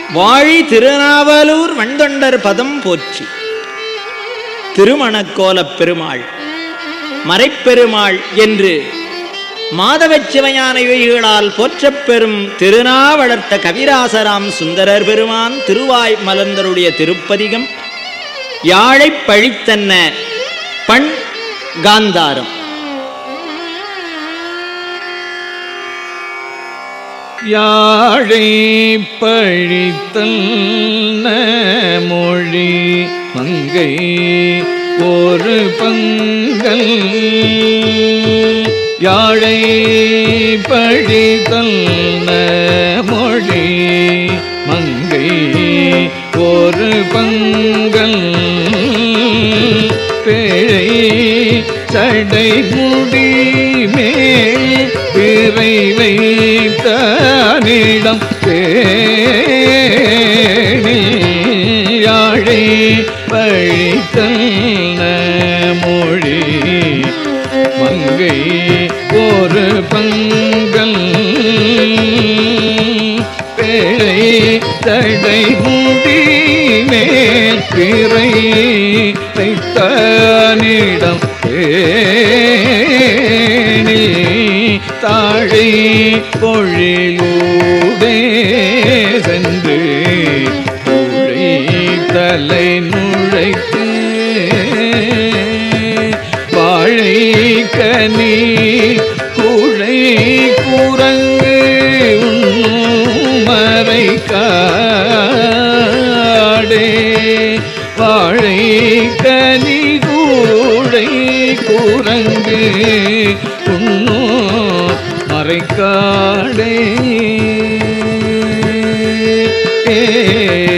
வாழி திருநாவலூர் வண்தொண்டர் பதம் போற்றி திருமணக்கோலப் பெருமாள் மறைப்பெருமாள் என்று மாதவச் சிவஞான யுகிகளால் போற்றப் பெறும் திருநாவளர்த்த கவிராசராம் சுந்தரர் பெருமான் திருவாய் மலர்ந்தருடைய திருப்பதிகம் யாழைப் பழித்தன்ன பண் காந்தாரம் யாழை பழித்தல் மொழி மங்கை ஒரு பங்கல் யாழை பழித்தல் மொழி மங்கை ஒரு பங்கல் பேழை சடை முடி மேல் பிறை வைத்தனிடம் பேணி யாழை பழித்தல் மொழி மங்கை ஒரு பங்கல் பேழை தடை முடி மேல் பிறை வைத்தனிடம் பேணி தாழை பொழிலூடே சென்று உழை தலை நுழைத்து வாழை கனி குழை குரங்கு மறை காடே வாழை கனி கூழை குரங்கு உண்ணோ மறைக்காடே ஏ